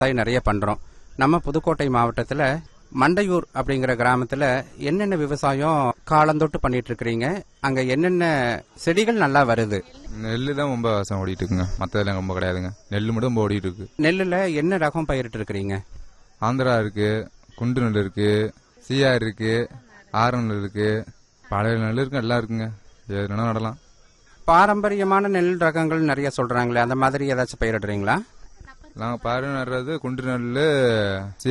விவசாயம் நிறைய பண்றோம் நம்ம புதுக்கோட்டை மாவட்டத்துல மண்டையூர் அப்படிங்கிற கிராமத்துல என்னென்ன விவசாயம் காலந்தொட்டு பண்ணிட்டு இருக்கிறீங்க அங்க என்னென்ன செடிகள் நல்லா வருது நெல் தான் ரொம்ப விவசாயம் ஓடிட்டு இருக்குங்க மற்றதெல்லாம் ரொம்ப கிடையாதுங்க நெல் மட்டும் ரொம்ப ஓடிட்டு இருக்கு நெல்லுல என்ன ரகம் பயிரிட்டு இருக்கிறீங்க ஆந்திரா இருக்கு குண்டு நெல் இருக்கு சிஆர் இருக்கு ஆர நெல் இருக்கு பழைய நெல் இருக்கு எல்லாம் இருக்குங்க எது வேணா நடலாம் பாரம்பரியமான நெல் ரகங்கள் நிறைய சொல்றாங்களே அந்த மாதிரி ஏதாச்சும் பயிரிடுறீங்களா நாங்கள் பாரு நடுறது குண்டு நெல்